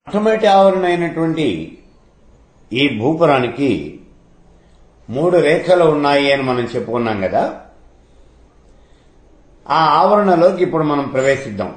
మొట్టమొదటి ఆవరణ అయినటువంటి ఈ భూపురానికి మూడు రేఖలు ఉన్నాయి అని మనం చెప్పుకున్నాం కదా ఆ ఆవరణలోకి ఇప్పుడు మనం ప్రవేశిద్దాం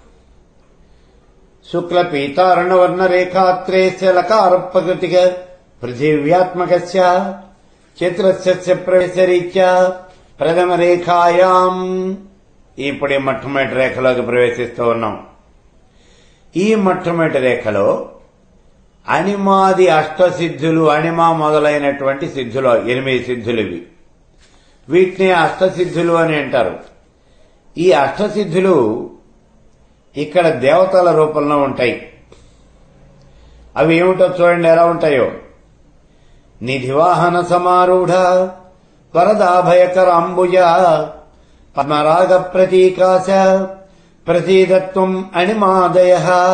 శుక్ల పీతారణవర్ణ రేఖాత్రే శలకార ప్రకృతిక పృథివ్యాత్మక చిత్రస్య ప్రవేశరీత్యా ప్రథమ రేఖాయాం ఇప్పుడు ఈ మొట్టమొదటి రేఖలోకి ప్రవేశిస్తూ ఉన్నాం ఈ మొట్టమొదటి రేఖలో అనిమాది అష్టసిద్ధులు అనిమ మొదలైనటువంటి సిద్ధులు ఎనిమిది సిద్ధులు ఇవి వీటిని అష్టసిద్ధులు అని అంటారు ఈ అష్టసిద్ధులు ఇక్కడ దేవతల రూపంలో ఉంటాయి అవి ఏమిటో చూడండి ఎలా ఉంటాయో నిధివాహన సమారూఢ వరదాభయకరాంబుజ పద్మరాగ ప్రతీకాశ ప్రసీదత్వం అణిమాదయ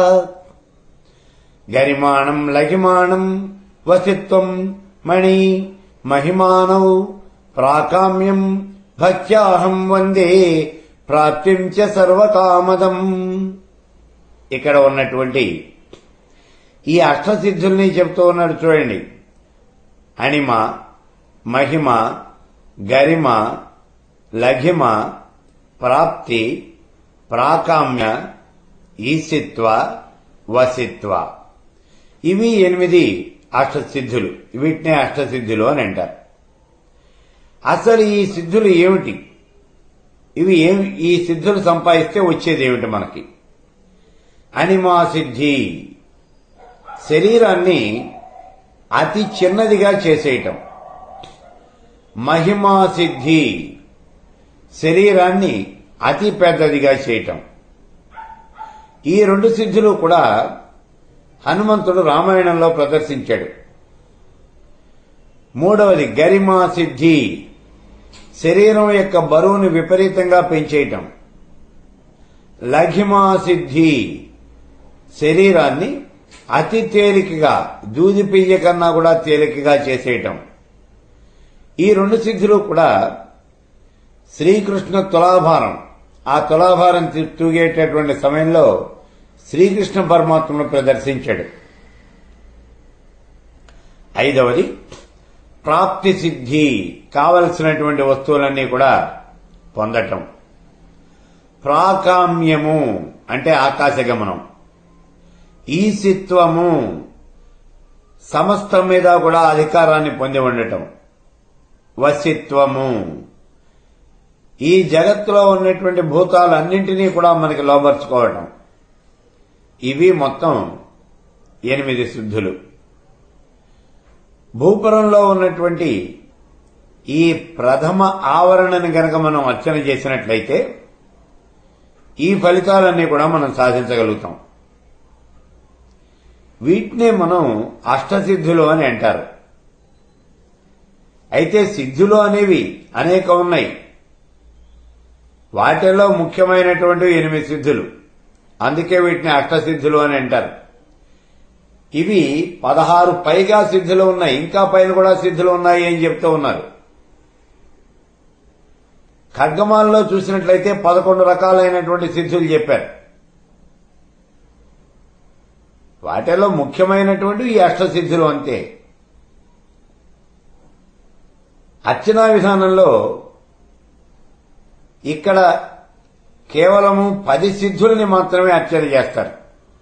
గరిమాణం లఘిమాణం వసిత్వం మణి మహిమానౌ ప్రాకామ్యం భక్త్యాహం వందే ప్రాప్తిం చ సర్వకామదం ఇక్కడ ఉన్నటువంటి ఈ అష్టసిద్ధుల్ని చెప్తూ ఉన్నాడు చూడండి అణిమ మహిమ గరిమ లఘిమ ప్రాప్తి ప్రాకామ్య ఈసిత్వ వసిత్వ ఇవి ఎనిమిది అష్టసిద్ధులు వీటినే అష్టసిద్ధులు అని అంటారు అసలు ఈ సిద్ధులు ఏమిటి ఇవి ఏమి ఈ సిద్ధులు సంపాదిస్తే వచ్చేది ఏమిటి మనకి అనిమా సిద్ధి శరీరాన్ని అతి చిన్నదిగా చేసేయటం మహిమా సిద్ధి శరీరాన్ని అతి పెద్దదిగా చేయటం ఈ రెండు సిద్ధులు కూడా హనుమంతుడు రామాయణంలో ప్రదర్శించాడు మూడవది గరిమా సిద్ధి శరీరం యొక్క బరువును విపరీతంగా పెంచేయటం లఘిమా సిద్ధి శరీరాన్ని అతి తేలికగా దూది పియ్య కన్నా కూడా తేలికగా చేసేయటం ఈ రెండు సిద్ధులు కూడా శ్రీకృష్ణ తులాభారం ఆ తులాభారం తూగేటటువంటి సమయంలో శ్రీకృష్ణ పరమాత్మను ప్రదర్శించాడు ఐదవది ప్రాప్తి సిద్ధి కావలసినటువంటి వస్తువులన్నీ కూడా పొందటం ప్రాకామ్యము అంటే ఆకాశగమనం ఈసిత్వము సమస్తం మీద కూడా అధికారాన్ని పొంది ఉండటం వసిత్వము ఈ జగత్తులో ఉన్నటువంటి భూతాలన్నింటినీ కూడా మనకి లోపరుచుకోవటం ఇవి మొత్తం ఎనిమిది సిద్ధులు భూపురంలో ఉన్నటువంటి ఈ ప్రథమ ఆవరణని గనక మనం అర్చన చేసినట్లయితే ఈ ఫలితాలన్నీ కూడా మనం సాధించగలుగుతాం వీటినే మనం అష్టసిద్ధులు అని అంటారు అయితే సిద్ధులు అనేవి అనేక ఉన్నాయి వాటిలో ముఖ్యమైనటువంటి ఎనిమిది సిద్ధులు అందుకే వీటిని అష్టసిద్ధులు అని అంటారు ఇవి పదహారు పైగా సిద్ధులు ఉన్నాయి ఇంకా పైన కూడా సిద్ధులు ఉన్నాయి అని చెప్తూ ఉన్నారు ఖడ్గమాల్లో చూసినట్లయితే పదకొండు రకాలైనటువంటి సిద్ధులు చెప్పారు వాటిలో ముఖ్యమైనటువంటి ఈ అష్టసిద్ధులు అంతే అర్చనా విధానంలో ఇక్కడ కేవలము పది సిద్ధుల్ని మాత్రమే అర్చన చేస్తారు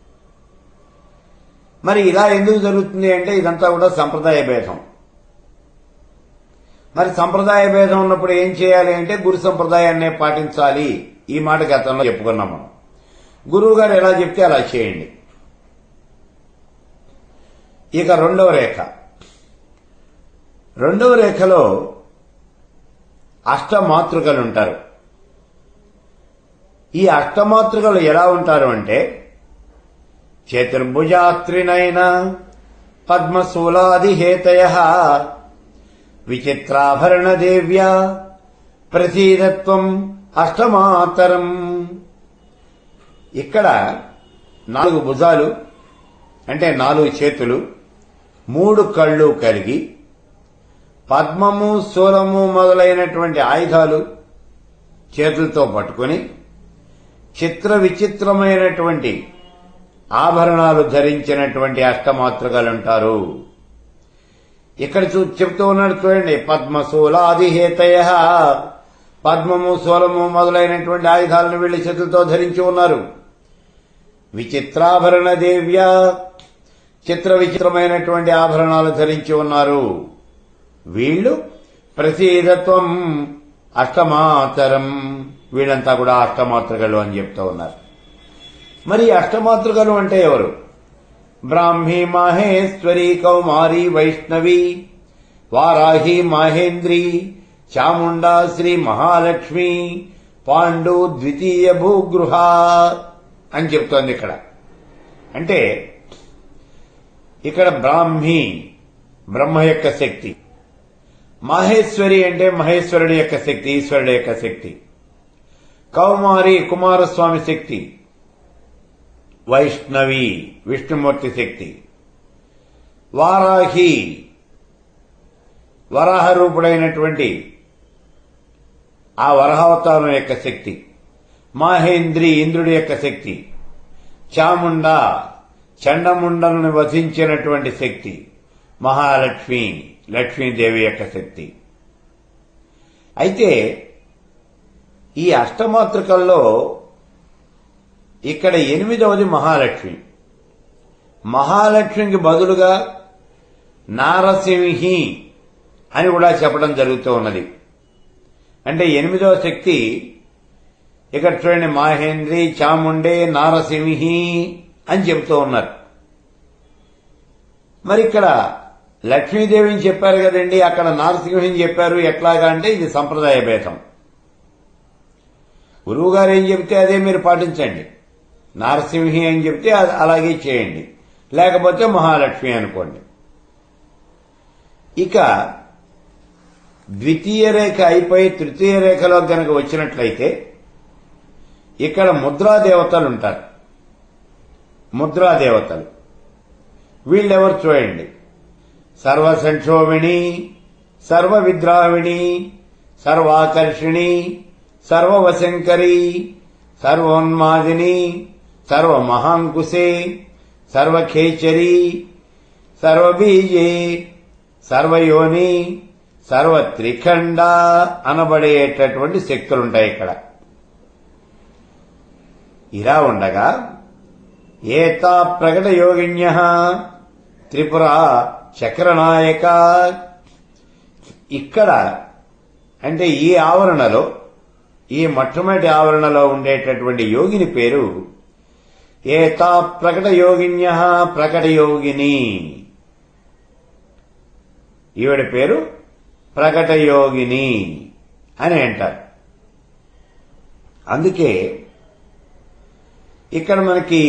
మరి ఇలా ఎందుకు జరుగుతుంది అంటే ఇదంతా కూడా సంప్రదాయ భేదం మరి సంప్రదాయ భేదం ఉన్నప్పుడు ఏం చేయాలి అంటే గురు సంప్రదాయాన్నే పాటించాలి ఈ మాట గతంలో చెప్పుకున్నాం మనం గురువు గారు ఎలా చెప్తే అలా చేయండి ఇక రెండవ రేఖ రెండవ రేఖలో అష్టమాతృకలు ఉంటారు ఈ అష్టమాతృకలు ఎలా ఉంటారు అంటే చతుర్భుజాత్రినైన పద్మశూలాదిహేతయ విచిత్రాభరణ దేవ్య ప్రసీదత్వం అష్టమాతరం ఇక్కడ నాలుగు భుజాలు అంటే నాలుగు చేతులు మూడు కళ్ళు కలిగి పద్మము శూలము మొదలైనటువంటి ఆయుధాలు చేతులతో పట్టుకుని చిత్ర విచిత్రమైనటువంటి ఆభరణాలు ధరించినటువంటి అష్టమాతృకలుంటారు ఇక్కడ చూ చెప్తూ ఉన్నాడు చూడండి పద్మశూలాదిహేతయ పద్మము శూలము మొదలైనటువంటి ఆయుధాలను వీళ్ళు చేతులతో ధరించి ఉన్నారు విచిత్రాభరణ దేవ్య చిత్ర విచిత్రమైనటువంటి ఆభరణాలు ధరించి ఉన్నారు వీళ్ళు ప్రసీదత్వం అష్టమాతరం వీళ్ళంతా కూడా అష్టమాతృకలు అని చెప్తూ ఉన్నారు మరి ఈ అష్టమాతృకలు అంటే ఎవరు బ్రాహ్మీ మాహేశ్వరి కౌమారి వైష్ణవి వారాహి మహేంద్రి చాముండా శ్రీ మహాలక్ష్మి పాండు ద్వితీయ భూగృహ అని చెప్తోంది ఇక్కడ అంటే ఇక్కడ బ్రాహ్మి బ్రహ్మ యొక్క శక్తి మహేశ్వరి అంటే మహేశ్వరుడి యొక్క శక్తి ఈశ్వరుడి యొక్క శక్తి కౌమారి కుమారస్వామి శక్తి వైష్ణవి విష్ణుమూర్తి శక్తి వారాహి వరాహ రూపుడైనటువంటి ఆ వరహావతారం యొక్క శక్తి మాహేంద్రి ఇంద్రుడి యొక్క శక్తి చాముండ చండముండను వధించినటువంటి శక్తి మహాలక్ష్మి లక్ష్మీదేవి యొక్క శక్తి అయితే ఈ అష్టమాతృకల్లో ఇక్కడ ఎనిమిదవది మహాలక్ష్మి మహాలక్ష్మికి బదులుగా నారసింహి అని కూడా చెప్పడం జరుగుతూ ఉన్నది అంటే ఎనిమిదవ శక్తి ఇక్కడ చూడండి మాహేంద్రి చాముండే నారసింహి అని చెబుతూ ఉన్నారు మరి ఇక్కడ లక్ష్మీదేవిని చెప్పారు కదండి అక్కడ నారసింహిని చెప్పారు ఎట్లాగా అంటే ఇది సంప్రదాయ భేదం గురువు గారు ఏం చెప్తే అదే మీరు పాటించండి నారసింహి అని చెప్తే అది అలాగే చేయండి లేకపోతే మహాలక్ష్మి అనుకోండి ఇక ద్వితీయ రేఖ అయిపోయి తృతీయ రేఖలో గనక వచ్చినట్లయితే ఇక్కడ ముద్రా దేవతలు ఉంటారు ముద్రా దేవతలు వీళ్ళెవరు చూడండి సర్వ సంక్షోభిణి సర్వ విద్రావిణి సర్వాకర్షిణి సర్వవశంకరి సర్వోన్మాదిని సర్వమహాంకుశే సర్వఖేచరి సర్వబీజే సర్వయోని సర్వత్రిఖండ అనబడేటటువంటి శక్తులుంటాయి ఇక్కడ ఇలా ఉండగా ఏతా ప్రకట యోగిన్య త్రిపుర చక్రనాయక ఇక్కడ అంటే ఈ ఆవరణలో ఈ మొట్టమొదటి ఆవరణలో ఉండేటటువంటి యోగిని పేరు ఏతా ప్రకట యోగిన్య ప్రకట యోగిని ఈవిడ పేరు ప్రకట యోగిని అని అంటారు అందుకే ఇక్కడ మనకి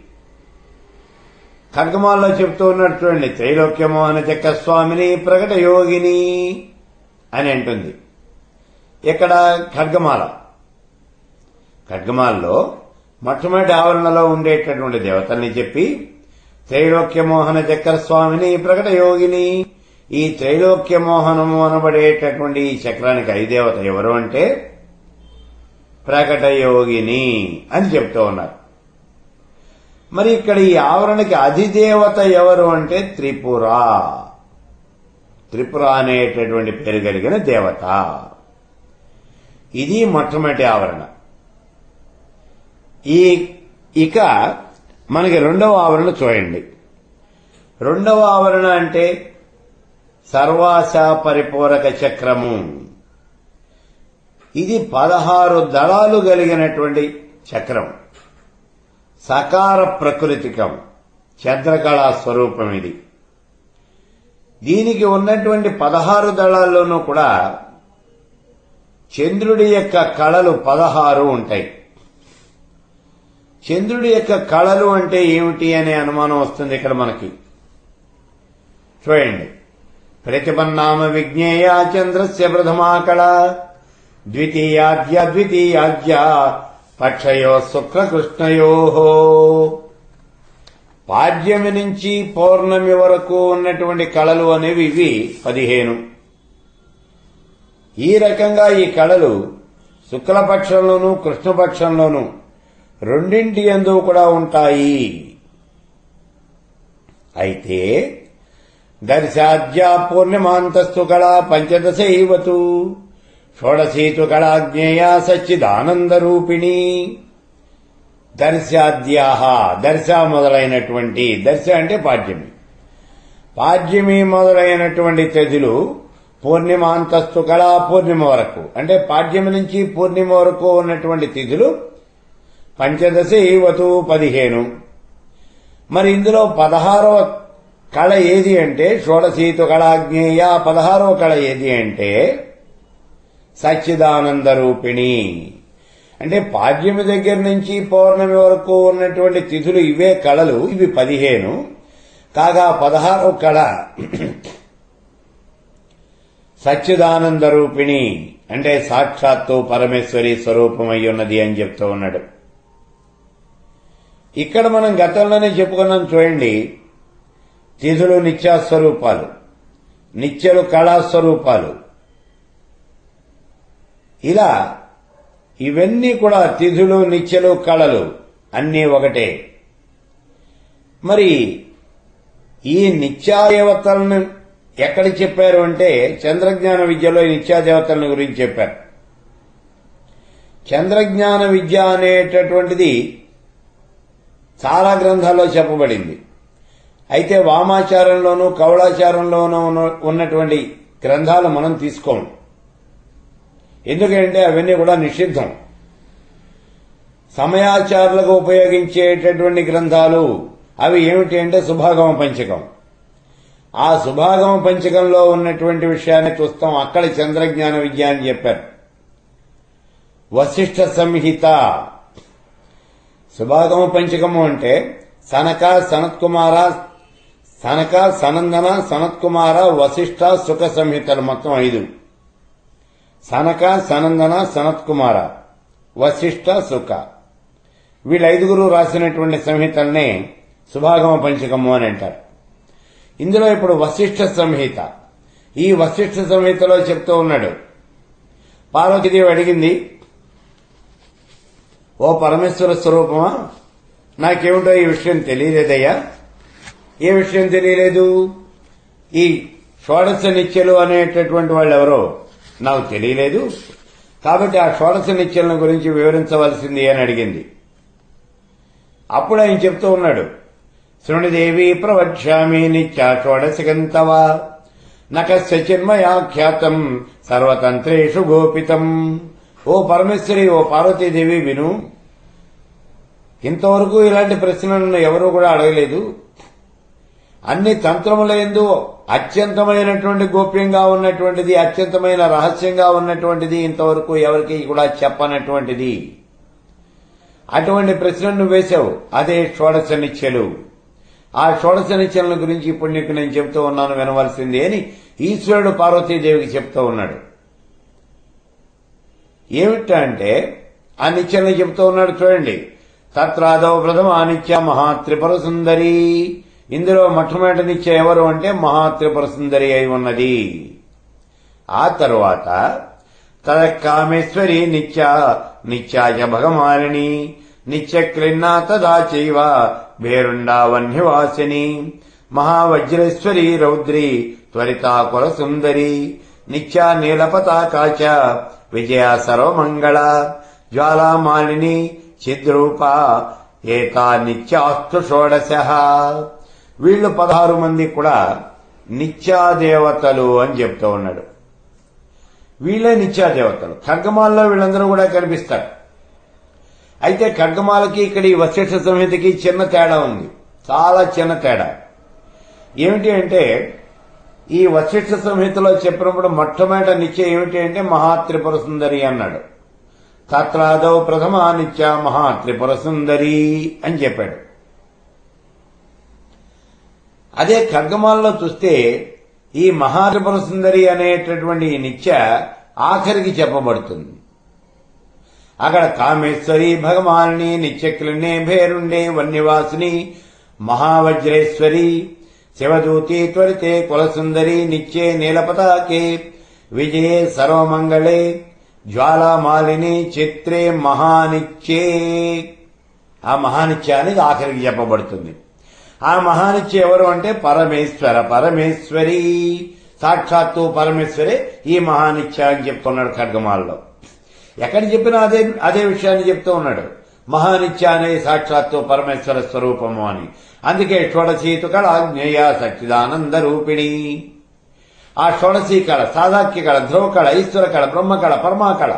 ఖడ్గమాల్లో చెప్తూ ఉన్నట్టు చూడండి త్రైలోక్యమోహన చక్క స్వామిని ప్రకట యోగిని అని అంటుంది ఇక్కడ ఖడ్గమాల ఖడ్గమాల్లో మొట్టమొదటి ఆవరణలో ఉండేటటువంటి దేవతల్ని చెప్పి త్రైలోక్యమోహన చక్ర స్వామిని ప్రకట యోగిని ఈ త్రైలోక్యమోహనము అనబడేటటువంటి ఈ చక్రానికి అధిదేవత ఎవరు అంటే ప్రకట యోగిని అని చెప్తూ ఉన్నారు మరి ఇక్కడ ఈ ఆవరణకి అధిదేవత ఎవరు అంటే త్రిపుర త్రిపుర అనేటటువంటి పేరు కలిగిన దేవత ఇది మొట్టమొదటి ఆవరణ ఈ ఇక మనకి రెండవ ఆవరణ చూడండి రెండవ ఆవరణ అంటే సర్వాశ పరిపూరక చక్రము ఇది పదహారు దళాలు కలిగినటువంటి చక్రం సకార ప్రకృతికం చంద్రకళా స్వరూపం ఇది దీనికి ఉన్నటువంటి పదహారు దళాల్లోనూ కూడా చంద్రుడి యొక్క కళలు పదహారు ఉంటాయి చంద్రుడి యొక్క కళలు అంటే ఏమిటి అనే అనుమానం వస్తుంది ఇక్కడ మనకి చూడండి ప్రతిపన్నామ విజ్ఞేయ చంద్రస్య ప్రథమా కళ ద్వితీయాద్య ద్వితీయాద్య పక్షయో శుక్లకృష్ణయో పాడ్యమి నుంచి పౌర్ణమి వరకు ఉన్నటువంటి కళలు అనేవి ఇవి పదిహేను ఈ రకంగా ఈ కళలు శుక్లపక్షంలోనూ కృష్ణపక్షంలోనూ రెండింటి ఎందు కూడా ఉంటాయి అయితే దర్శాద్యా పూర్ణిమాంతస్తు కళా పంచదశైవతు షోడశీతు కళాజ్ఞేయ సచ్చిదానందరూపిణి దర్శాద్యాహ దర్శ మొదలైనటువంటి దర్శ అంటే పాడ్యమి పాడ్యమి మొదలైనటువంటి తిథులు పూర్ణిమాంతస్తు కళా పూర్ణిమ వరకు అంటే పాడ్యమి నుంచి పూర్ణిమ వరకు ఉన్నటువంటి తిథులు పంచదశ వతు పదిహేను మరి ఇందులో పదహారవ కళ ఏది అంటే షోడశీతు కళాజ్ఞేయ పదహారవ కళ ఏది అంటే సచ్చిదానంద రూపిణి అంటే పాడ్యమి దగ్గర నుంచి పౌర్ణమి వరకు ఉన్నటువంటి తిథులు ఇవే కళలు ఇవి పదిహేను కాగా పదహారవ కళ సచ్చిదానంద రూపిణి అంటే సాక్షాత్తు పరమేశ్వరి స్వరూపమై ఉన్నది అని చెప్తూ ఉన్నాడు ఇక్కడ మనం గతంలోనే చెప్పుకున్నాం చూడండి తిథులు నిత్యాస్వరూపాలు నిత్యలు కళాస్వరూపాలు ఇలా ఇవన్నీ కూడా తిథులు నిత్యలు కళలు అన్నీ ఒకటే మరి ఈ నిత్యాదేవతలను ఎక్కడ చెప్పారు అంటే చంద్రజ్ఞాన విద్యలో ఈ నిత్యాదేవతలను గురించి చెప్పారు చంద్రజ్ఞాన విద్య అనేటటువంటిది చాలా గ్రంథాల్లో చెప్పబడింది అయితే వామాచారంలోనూ కౌళాచారంలోనూ ఉన్న- ఉన్నటువంటి గ్రంథాలు మనం తీసుకోము ఎందుకంటే అవన్నీ కూడా నిషిద్ధం సమయాచారులకు ఉపయోగించేటటువంటి గ్రంథాలు అవి ఏమిటి అంటే సుభాగమ పంచకం ఆ సుభాగమ పంచకంలో ఉన్నటువంటి విషయాన్ని చూస్తాం అక్కడ చంద్రజ్ఞాన విద్య అని చెప్పారు వశిష్ఠ సంహిత సుభాగమ పంచకము అంటే సనక సనత్కుమార సనక సనందన సనత్కుమార వశిష్ఠ సుఖ సంహితలు మొత్తం ఐదు సనక సనందన సనత్కుమార వశిష్ఠ సుఖ వీళ్ళ ఐదుగురు రాసినటువంటి సంహితల్నే సుభాగమ పంచకము అని అంటారు ఇందులో ఇప్పుడు వశిష్ఠ సంహిత ఈ వశిష్ఠ సంహితలో చెప్తూ ఉన్నాడు పార్వతీదేవి అడిగింది ఓ పరమేశ్వర స్వరూపమా నాకేమిటో ఈ విషయం తెలియలేదయ్యా ఏ విషయం తెలియలేదు ఈ షోడశ నిత్యలు అనేటటువంటి వాళ్ళు ఎవరో నాకు తెలియలేదు కాబట్టి ఆ షోడశ నిత్యలను గురించి వివరించవలసింది అని అడిగింది అప్పుడు ఆయన చెప్తూ ఉన్నాడు శృణిదేవి ప్రవక్ష్యామి నిత్య షోడశకంతవా నకస్య చిన్మయాఖ్యాతం సర్వతంత్రేషు గోపితం ఓ పరమేశ్వరి ఓ పార్వతీదేవి విను ఇంతవరకు ఇలాంటి ప్రశ్నలను ఎవరూ కూడా అడగలేదు అన్ని తంత్రములందు అత్యంతమైనటువంటి గోప్యంగా ఉన్నటువంటిది అత్యంతమైన రహస్యంగా ఉన్నటువంటిది ఇంతవరకు ఎవరికి కూడా చెప్పనటువంటిది అటువంటి ప్రశ్నను నువ్వు వేశావు అదే షోడశ నిత్యలు ఆ షోడశ నిత్యల గురించి ఇప్పుడు నీకు నేను చెప్తూ ఉన్నాను వినవలసింది అని ఈశ్వరుడు పార్వతీదేవికి చెప్తూ ఉన్నాడు ఏమిటంటే ఆ నిత్యాన్ని చెప్తూ ఉన్నాడు చూడండి తత్రాదవ ప్రథమ నిత్య మహాత్రిపుర సుందరి ఇందులో మొట్టమొదటి నిత్య ఎవరు అంటే మహాత్రిపుర సుందరి అయి ఉన్నది ఆ తరువాత తదకామేశ్వరి నిత్య నిత్యాయ భగమాలిని నిత్య క్లిన్నా తదా చైవ భేరుండావన్యవాసిని మహావజ్రేశ్వరి రౌద్రి త్వరితాకుల సుందరి నిత్య నీలపతాకాచ విజయ సర్వమంగళ జ్వాలామాలిని చిద్రూప ఏతా నిత్యాస్తు షోడశ వీళ్ళు పదహారు మంది కూడా నిత్యాదేవతలు అని చెప్తూ ఉన్నాడు వీళ్ళే నిత్యాదేవతలు ఖడ్గమాలలో వీళ్ళందరూ కూడా కనిపిస్తారు అయితే ఖడ్గమాలకి ఇక్కడ ఈ వశిష్ఠ సంహితకి చిన్న తేడా ఉంది చాలా చిన్న తేడా ఏమిటి అంటే ఈ వశిష్ఠ సంహితలో చెప్పినప్పుడు మొట్టమొదటి నిత్య ఏమిటి అంటే మహాత్రిపుర సుందరి అన్నాడు తత్రాదౌ ప్రథమ నిత్య మహాత్రిపుర సుందరి అని చెప్పాడు అదే ఖడ్గమాలలో చూస్తే ఈ మహాత్రిపుర సుందరి అనేటటువంటి ఈ నిత్య ఆఖరికి చెప్పబడుతుంది అక్కడ కామేశ్వరి భగవాని నిత్యక్లినే భేరుండే వన్యవాసిని మహావజ్రేశ్వరి శివదూతి త్వరితే కులసుందరి నిత్యే నీలపతాకే విజయే సర్వమంగళే జ్వాలామాలిని చిత్రే మహానిత్యే ఆ మహానిత్య అనేది ఆఖరికి చెప్పబడుతుంది ఆ మహానిత్య ఎవరు అంటే పరమేశ్వర పరమేశ్వరి సాక్షాత్తు పరమేశ్వరే ఈ మహానిత్య అని చెప్తున్నాడు ఖడ్గమాలలో ఎక్కడ చెప్పినా అదే అదే విషయాన్ని చెప్తూ ఉన్నాడు మహానిత్య అనే సాక్షాత్తు పరమేశ్వర స్వరూపము అని అందుకే షోడశీతు కళ జ్ఞేయ సచ్చిదానంద రూపిణి ఆ షోడశీ కళ సాధాక్య కళ ధ్రువ కళ ఈశ్వర కళ బ్రహ్మ కళ పరమా కళ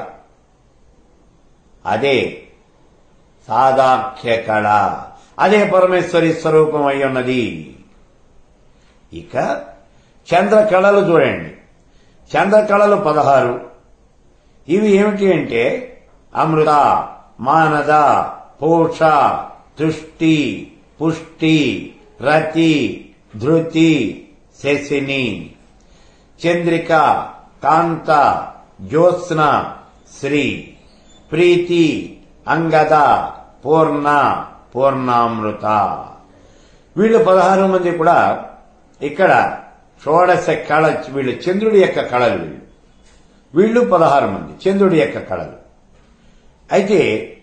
అదే సాదాఖ్య కళ అదే పరమేశ్వరి స్వరూపం అయి ఉన్నది ఇక చంద్ర కళలు చూడండి చంద్ర కళలు పదహారు ఇవి ఏమిటి అంటే అమృత మానద పోష తుష్టి పుష్టి రతి ధృతి శశిని చంద్రిక కాంత జ్యోత్స్న శ్రీ ప్రీతి అంగద పూర్ణ పూర్ణామృత వీళ్ళు పదహారు మంది కూడా ఇక్కడ షోడశ కళ వీళ్ళు చంద్రుడి యొక్క కళలు వీళ్ళు వీళ్ళు పదహారు మంది చంద్రుడి యొక్క కళలు అయితే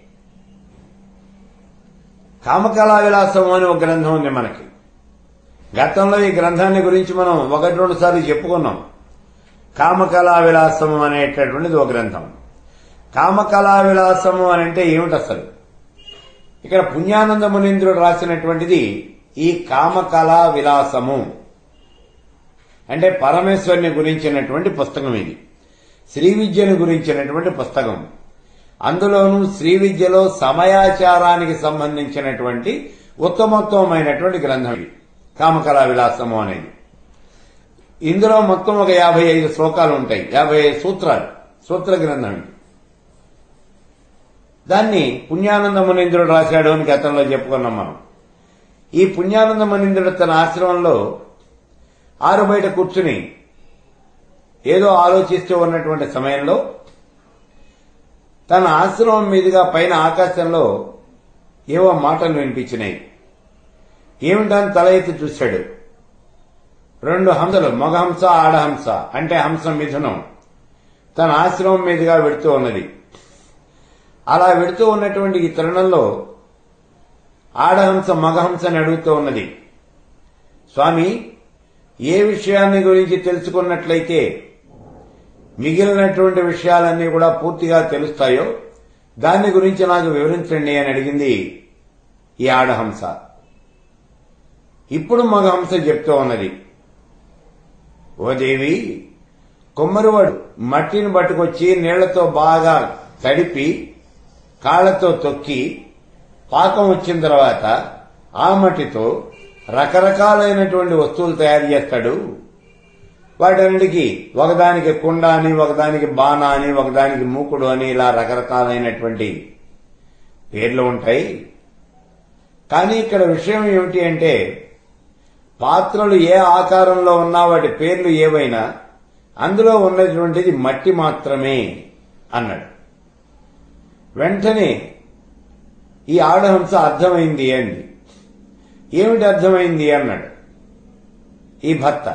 కామకళా విలాసం అని ఒక గ్రంథం ఉంది మనకి గతంలో ఈ గ్రంథాన్ని గురించి మనం ఒకటి రెండు సార్లు చెప్పుకున్నాం కామకళా విలాసము అనేటటువంటిది ఒక గ్రంథం కామకళా విలాసము అని అంటే ఏమిటి అసలు ఇక్కడ పుణ్యానంద మునీంద్రుడు రాసినటువంటిది ఈ కామకళా విలాసము అంటే పరమేశ్వరుని గురించినటువంటి పుస్తకం ఇది శ్రీ విద్యను గురించినటువంటి పుస్తకం అందులోనూ శ్రీ విద్యలో సమయాచారానికి సంబంధించినటువంటి ఉత్తమోత్తమైనటువంటి గ్రంథం ఇది కామకళా విలాసము అనేది ఇందులో మొత్తం ఒక యాభై ఐదు శ్లోకాలు ఉంటాయి యాభై ఐదు సూత్రాలు సూత్ర గ్రంథం ఇది దాన్ని పుణ్యానంద మునీంద్రుడు రాశాడు అని గతంలో చెప్పుకున్నాం మనం ఈ పుణ్యానంద మునీంద్రుడు తన ఆశ్రమంలో ఆరు బయట కూర్చుని ఏదో ఆలోచిస్తూ ఉన్నటువంటి సమయంలో తన ఆశ్రమం మీదుగా పైన ఆకాశంలో ఏవో మాటలు వినిపించినాయి ఏమిటని తల ఎత్తి చూశాడు రెండు హంసలు మగహంస ఆడహంస అంటే హంస మిథునం తన ఆశ్రమం మీదుగా వెడుతూ ఉన్నది అలా వెడుతూ ఉన్నటువంటి ఈ తరుణంలో ఆడహంస మగహంసని అడుగుతూ ఉన్నది స్వామి ఏ విషయాన్ని గురించి తెలుసుకున్నట్లయితే మిగిలినటువంటి విషయాలన్నీ కూడా పూర్తిగా తెలుస్తాయో దాని గురించి నాకు వివరించండి అని అడిగింది ఈ ఆడహంస ఇప్పుడు మగహంస చెప్తూ ఉన్నది ఓ దేవి కొమ్మరివాడు మట్టిని పట్టుకొచ్చి నీళ్లతో బాగా తడిపి కాళ్లతో తొక్కి పాకం వచ్చిన తర్వాత ఆ మట్టితో రకరకాలైనటువంటి వస్తువులు తయారు చేస్తాడు వాటన్నిటికీ ఒకదానికి కుండ అని ఒకదానికి బాణ అని ఒకదానికి మూకుడు అని ఇలా రకరకాలైనటువంటి పేర్లు ఉంటాయి కానీ ఇక్కడ విషయం ఏమిటి అంటే పాత్రలు ఏ ఆకారంలో ఉన్నా వాటి పేర్లు ఏవైనా అందులో ఉన్నటువంటిది మట్టి మాత్రమే అన్నాడు వెంటనే ఈ ఆడహంస అర్థమైంది అంది ఏమిటి అర్థమైంది అన్నాడు ఈ భర్త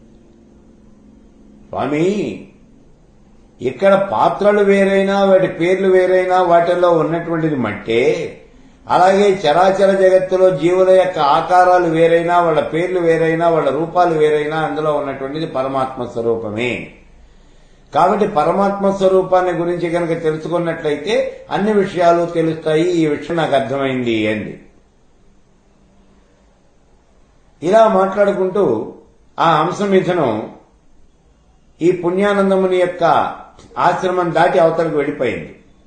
స్వామి ఇక్కడ పాత్రలు వేరైనా వాటి పేర్లు వేరైనా వాటిల్లో ఉన్నటువంటిది మట్టే అలాగే చరాచర జగత్తులో జీవుల యొక్క ఆకారాలు వేరైనా వాళ్ళ పేర్లు వేరైనా వాళ్ళ రూపాలు వేరైనా అందులో ఉన్నటువంటిది పరమాత్మ స్వరూపమే కాబట్టి పరమాత్మ స్వరూపాన్ని గురించి కనుక తెలుసుకున్నట్లయితే అన్ని విషయాలు తెలుస్తాయి ఈ విషయం నాకు అర్థమైంది అంది ఇలా మాట్లాడుకుంటూ ఆ హంసమిథునం ఈ పుణ్యానందముని యొక్క ఆశ్రమం దాటి అవతలకు వెళ్ళిపోయింది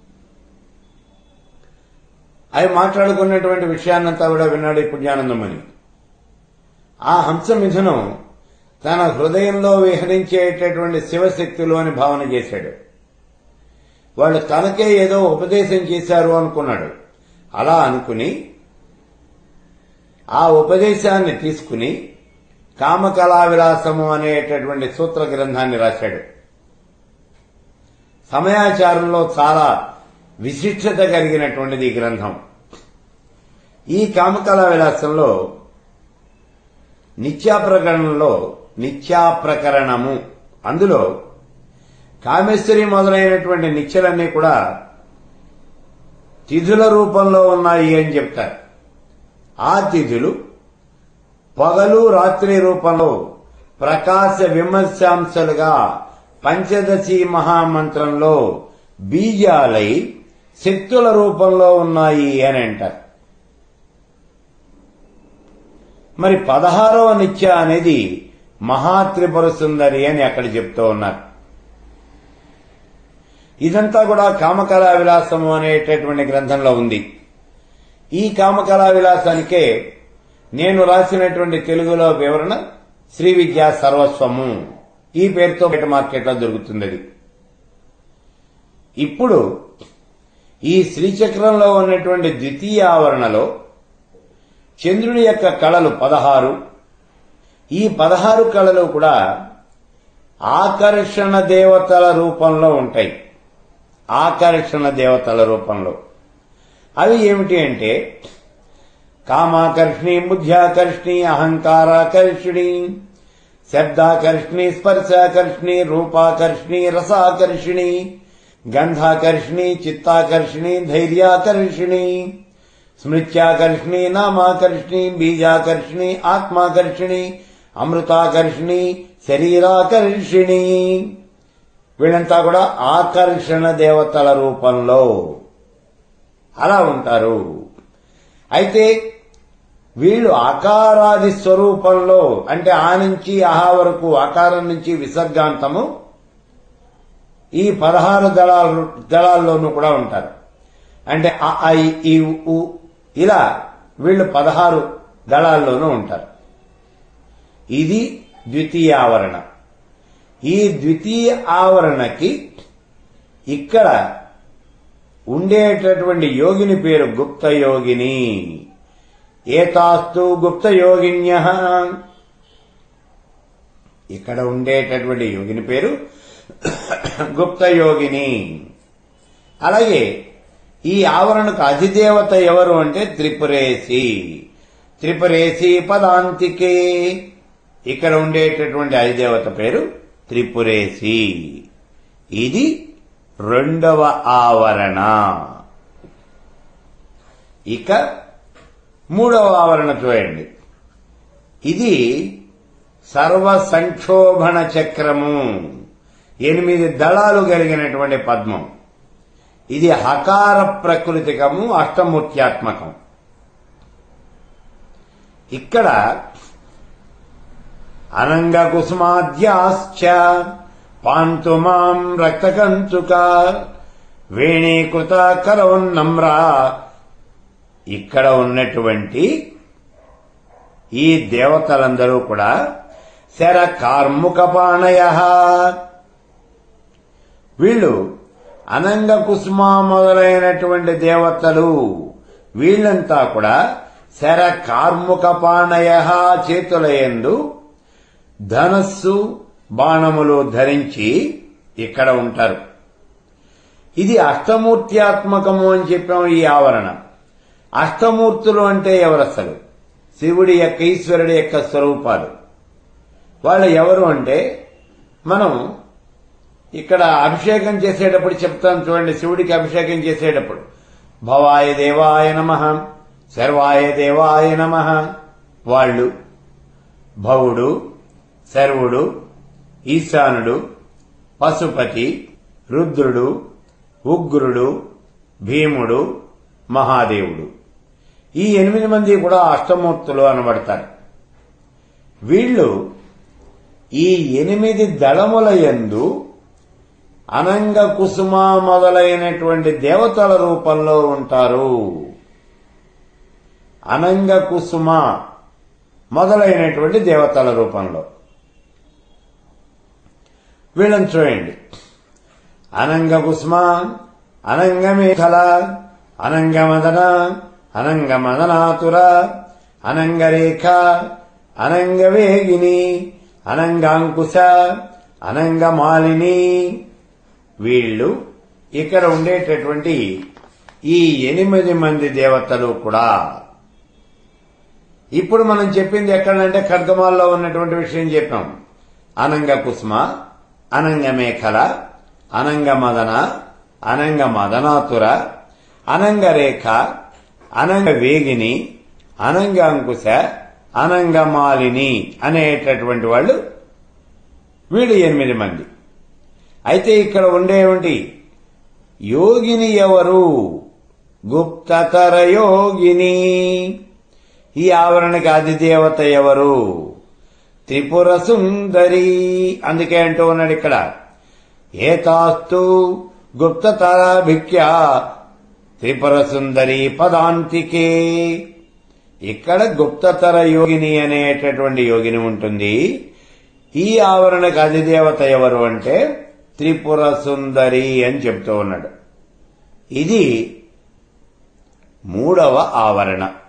అవి మాట్లాడుకున్నటువంటి విషయాన్నంతా కూడా విన్నాడు ఈ పుణ్యానందముని ఆ హంసమిథునం తన హృదయంలో విహరించేటటువంటి శివశక్తులు అని భావన చేశాడు వాళ్ళు తనకే ఏదో ఉపదేశం చేశారు అనుకున్నాడు అలా అనుకుని ఆ ఉపదేశాన్ని తీసుకుని కామకళా విలాసము అనేటటువంటి సూత్ర గ్రంథాన్ని రాశాడు సమయాచారంలో చాలా విశిష్టత కలిగినటువంటిది ఈ గ్రంథం ఈ కామకళా విలాసంలో నిత్యా ప్రకరణంలో నిత్యా ప్రకరణము అందులో కామేశ్వరి మొదలైనటువంటి నిత్యలన్నీ కూడా తిథుల రూపంలో ఉన్నాయి అని చెప్తారు ఆ తిథులు పగలు రాత్రి రూపంలో ప్రకాశ విమర్శాంశాలుగా పంచదశి మహామంత్రంలో బీజాలై శక్తుల రూపంలో ఉన్నాయి అని అంటారు మరి పదహారవ నిత్య అనేది మహాత్రిపుర సుందరి అని అక్కడ చెప్తూ ఉన్నారు ఇదంతా కూడా కామకళా విలాసము అనేటటువంటి గ్రంథంలో ఉంది ఈ కామకళా విలాసానికే నేను రాసినటువంటి తెలుగులో వివరణ శ్రీ విద్యా సర్వస్వము ఈ పేరుతో బయట మార్కెట్లో దొరుకుతుంది అది ఇప్పుడు ఈ శ్రీచక్రంలో ఉన్నటువంటి ద్వితీయ ఆవరణలో చంద్రుడి యొక్క కళలు పదహారు ఈ పదహారు కళలు కూడా ఆకర్షణ దేవతల రూపంలో ఉంటాయి ఆకర్షణ దేవతల రూపంలో అవి ఏమిటి అంటే కామాకర్షణి బుద్ధ్యాకర్షణి అహంకారాకర్షిణి శబ్దాకర్షణి స్పర్శాకర్షణి రూపాకర్షణి రసాకర్షిణి గంధాకర్షణి చిత్తాకర్షిణి ధైర్యాకర్షిణి స్మృత్యాకర్షిణి నామాకర్షిణి బీజాకర్షిణి ఆత్మాకర్షిణి అమృతాకర్షిణి శరీరాకర్షిణి వీళ్ళంతా కూడా ఆకర్షణ దేవతల రూపంలో అలా ఉంటారు అయితే వీళ్ళు ఆకారాది స్వరూపంలో అంటే ఆ నుంచి ఆహా వరకు ఆకారం నుంచి విసర్గాంతము ఈ పదహారు దళాలు దళాల్లోనూ కూడా ఉంటారు అంటే అ, ఆ, ఇ, ఈ ఉ ఇలా వీళ్ళు పదహారు దళాల్లోనూ ఉంటారు ఇది ద్వితీయ ఆవరణ ఈ ద్వితీయ ఆవరణకి ఇక్కడ ఉండేటటువంటి యోగిని పేరు గుప్త యోగిని ఏతాస్తు గుప్త యోగిన్య ఇక్కడ ఉండేటటువంటి యోగిని పేరు గుప్త యోగిని అలాగే ఈ ఆవరణకు అధిదేవత ఎవరు అంటే త్రిపురేసి త్రిపురేసి పదాంతికే ఇక్కడ ఉండేటటువంటి అధిదేవత పేరు త్రిపురేసి ఇది రెండవ ఆవరణ ఇక మూడవ ఆవరణ చూడండి ఇది సర్వ సంక్షోభణ చక్రము ఎనిమిది దళాలు కలిగినటువంటి పద్మం ఇది హకార ప్రకృతికము అష్టమూర్త్యాత్మకం ఇక్కడ అనంగ కుసుమాద్యాశ్చ పాంతు మాం రక్తకంచుక వేణీకృత కరౌన్నమ్రా ఇక్కడ ఉన్నటువంటి ఈ దేవతలందరూ కూడా శర కార్ముకపాణయ వీళ్ళు అనంగ కుసుమ మొదలైనటువంటి దేవతలు వీళ్ళంతా కూడా శర కార్ముకపాణయ చేతుల యందు ధనస్సు బాణములు ధరించి ఇక్కడ ఉంటారు ఇది అష్టమూర్త్యాత్మకము అని చెప్పాము ఈ ఆవరణ అష్టమూర్తులు అంటే ఎవరు అసలు శివుడి యొక్క ఈశ్వరుడి యొక్క స్వరూపాలు వాళ్ళు ఎవరు అంటే మనం ఇక్కడ అభిషేకం చేసేటప్పుడు చెప్తాను చూడండి శివుడికి అభిషేకం చేసేటప్పుడు భవాయ దేవాయ నమ సర్వాయ దేవాయ నమ వాళ్ళు భవుడు సర్వుడు ఈశానుడు పశుపతి రుద్రుడు ఉగ్రుడు భీముడు మహాదేవుడు ఈ ఎనిమిది మంది కూడా అష్టమూర్తులు అనబడతారు వీళ్ళు ఈ ఎనిమిది దళముల యందు అనంగ కుసుమ మొదలైనటువంటి దేవతల రూపంలో ఉంటారు అనంగ కుసుమ మొదలైనటువంటి దేవతల రూపంలో వీళ్ళని చూడండి అనంగ కుసుమ అనంగమేఖల అనంగమదన అనంగమదనాతుర అనంగరేఖ అనంగవేగిని అనంగాంకుశ అనంగమాలిని వీళ్ళు ఇక్కడ ఉండేటటువంటి ఈ ఎనిమిది మంది దేవతలు కూడా ఇప్పుడు మనం చెప్పింది ఎక్కడంటే ఖడ్గమాల్లో ఉన్నటువంటి విషయం చెప్పాం అనంగ కుసుమ అనంగ మేఖల అనంగ మదన అనంగ మదనాతుర అనంగ రేఖ అనంగ వేగిని అనంగ అంకుశ అనంగమాలిని అనేటటువంటి వాళ్ళు వీళ్ళు ఎనిమిది మంది అయితే ఇక్కడ ఉండేటువంటి యోగిని ఎవరు గుప్తతర యోగిని ఈ ఆవరణకి అధిదేవత ఎవరు త్రిపుర సుందరి అందుకే అంటూ ఉన్నాడు ఇక్కడ ఏతాస్తు గుప్తతరాభిఖ్య త్రిపుర సుందరి పదాంతికే ఇక్కడ గుప్తతర యోగిని అనేటటువంటి యోగిని ఉంటుంది ఈ ఆవరణకు అధిదేవత ఎవరు అంటే త్రిపుర సుందరి అని చెప్తూ ఉన్నాడు ఇది మూడవ ఆవరణ